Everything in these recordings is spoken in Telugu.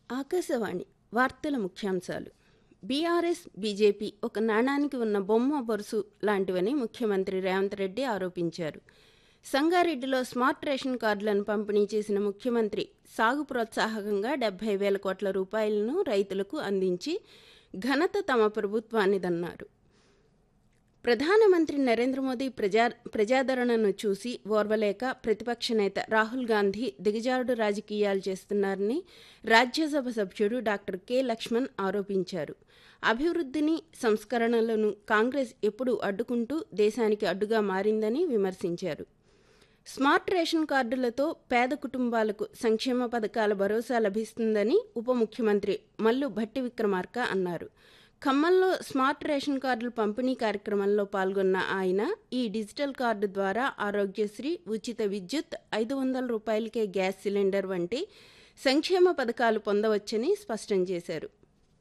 ఆకాశవాణి వార్తల ముఖ్యాంశాలు బీఆర్ఎస్ బీజేపీ ఒక నాణానికి ఉన్న బొమ్మ బొరుసు లాంటివని ముఖ్యమంత్రి రేవంత్ రెడ్డి ఆరోపించారు సంగారెడ్డిలో స్మార్ట్ రేషన్ కార్డులను పంపిణీ చేసిన ముఖ్యమంత్రి సాగు ప్రోత్సాహకంగా డెబ్బై వేల కోట్ల రూపాయలను రైతులకు అందించి ఘనత తమ ప్రభుత్వానిదన్నారు ప్రధానమంత్రి నరేంద్ర మోదీ ప్రజా ప్రజాదరణను చూసి ఓర్వలేక ప్రతిపక్ష నేత రాహుల్ గాంధీ దిగజారుడు రాజకీయాలు చేస్తున్నారని రాజ్యసభ సభ్యుడు డాక్టర్ కె లక్ష్మణ్ ఆరోపించారు అభివృద్ధిని సంస్కరణలను కాంగ్రెస్ ఎప్పుడూ అడ్డుకుంటూ దేశానికి అడ్డుగా మారిందని విమర్శించారు స్మార్ట్ రేషన్ కార్డులతో పేద కుటుంబాలకు సంక్షేమ పథకాల భరోసా లభిస్తుందని ఉప ముఖ్యమంత్రి మల్లు భట్టి విక్రమార్క అన్నారు ఖమ్మంలో స్మార్ట్ రేషన్ కార్డుల పంపిణీ కార్యక్రమంలో పాల్గొన్న ఆయన ఈ డిజిటల్ కార్డు ద్వారా ఆరోగ్యశ్రీ ఉచిత విద్యుత్ ఐదు వందల రూపాయలకే గ్యాస్ సిలిండర్ వంటి సంక్షేమ పథకాలు పొందవచ్చని స్పష్టం చేశారు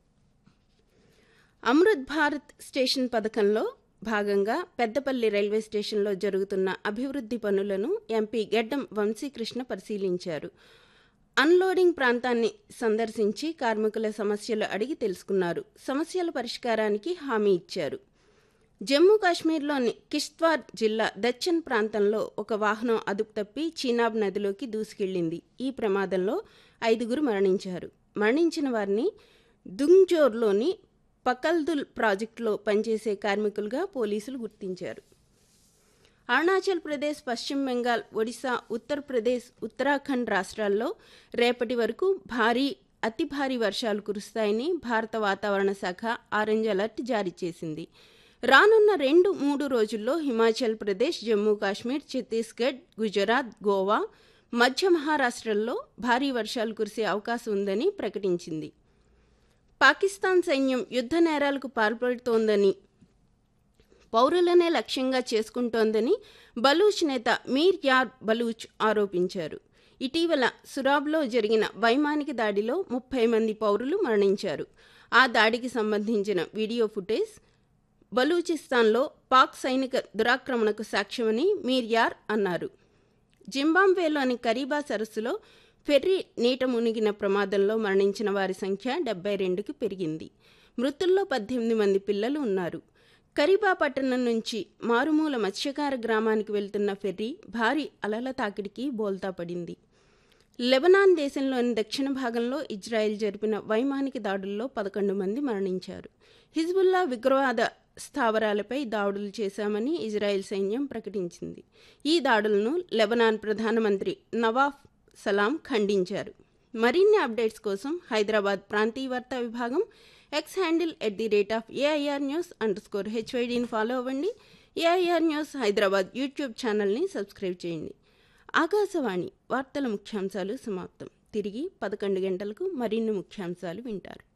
అమృత్ భారత్ స్టేషన్ పథకంలో భాగంగా పెద్దపల్లి రైల్వే స్టేషన్లో జరుగుతున్న అభివృద్ధి పనులను ఎంపీ గెడ్డం వంశీకృష్ణ పరిశీలించారు అన్లోడింగ్ ప్రాంతాన్ని సందర్శించి కార్మికుల సమస్యలు అడిగి తెలుసుకున్నారు సమస్యల పరిష్కారానికి హామీ ఇచ్చారు జమ్మూ కాశ్మీర్లోని కిష్త్వార్ జిల్లా దచ్చన్ ప్రాంతంలో ఒక వాహనం అదుపు తప్పి చీనాబ్ నదిలోకి దూసుకెళ్లింది ఈ ప్రమాదంలో ఐదుగురు మరణించారు మరణించిన వారిని దుంగ్జోర్లోని పకల్దుల్ ప్రాజెక్టులో పనిచేసే కార్మికులుగా పోలీసులు గుర్తించారు అరుణాచల్ ప్రదేశ్ పశ్చిమ బెంగాల్ ఒడిశా ఉత్తరప్రదేశ్ ఉత్తరాఖండ్ రాష్ట్రాల్లో రేపటి వరకు భారీ అతి భారీ వర్షాలు కురుస్తాయని భారత వాతావరణ శాఖ ఆరెంజ్ అలర్ట్ జారీ చేసింది రానున్న రెండు మూడు రోజుల్లో హిమాచల్ ప్రదేశ్ జమ్మూ కాశ్మీర్ ఛత్తీస్గఢ్ గుజరాత్ గోవా మధ్య మహారాష్ట్రల్లో భారీ వర్షాలు కురిసే అవకాశం ఉందని ప్రకటించింది పాకిస్తాన్ సైన్యం యుద్ధ నేరాలకు పాల్పడుతోందని పౌరులనే లక్ష్యంగా చేసుకుంటోందని బలూచ్ నేత మీర్ యార్ బలూచ్ ఆరోపించారు ఇటీవల సురాబ్లో జరిగిన వైమానిక దాడిలో ముప్పై మంది పౌరులు మరణించారు ఆ దాడికి సంబంధించిన వీడియో ఫుటేజ్ బలూచిస్తాన్లో పాక్ సైనిక దురాక్రమణకు సాక్ష్యమని మీర్ యార్ అన్నారు జింబాబ్వేలోని కరీబా సరస్సులో ఫెర్రీ నీట మునిగిన ప్రమాదంలో మరణించిన వారి సంఖ్య డెబ్బై రెండుకి పెరిగింది మృతుల్లో పద్దెనిమిది మంది పిల్లలు ఉన్నారు కరీబా పట్టణం నుంచి మారుమూల మత్స్యకార గ్రామానికి వెళ్తున్న ఫెర్రీ భారీ అలల తాకిడికి బోల్తా పడింది లెబనాన్ దేశంలోని దక్షిణ భాగంలో ఇజ్రాయెల్ జరిపిన వైమానిక దాడుల్లో పదకొండు మంది మరణించారు హిజ్బుల్లా ఉగ్రవాద స్థావరాలపై దాడులు చేశామని ఇజ్రాయెల్ సైన్యం ప్రకటించింది ఈ దాడులను లెబనాన్ ప్రధానమంత్రి నవాఫ్ సలాం ఖండించారు మరిన్ని అప్డేట్స్ కోసం హైదరాబాద్ ప్రాంతీయ వార్తా విభాగం X handle at the rate of AIR news underscore హెచ్వైడీని ఫాలో అవ్వండి ఏఐఆర్ న్యూస్ హైదరాబాద్ యూట్యూబ్ ఛానల్ని సబ్స్క్రైబ్ చేయండి ఆకాశవాణి వార్తల ముఖ్యాంశాలు సమాప్తం తిరిగి పదకొండు గంటలకు మరిన్ని ముఖ్యాంశాలు వింటారు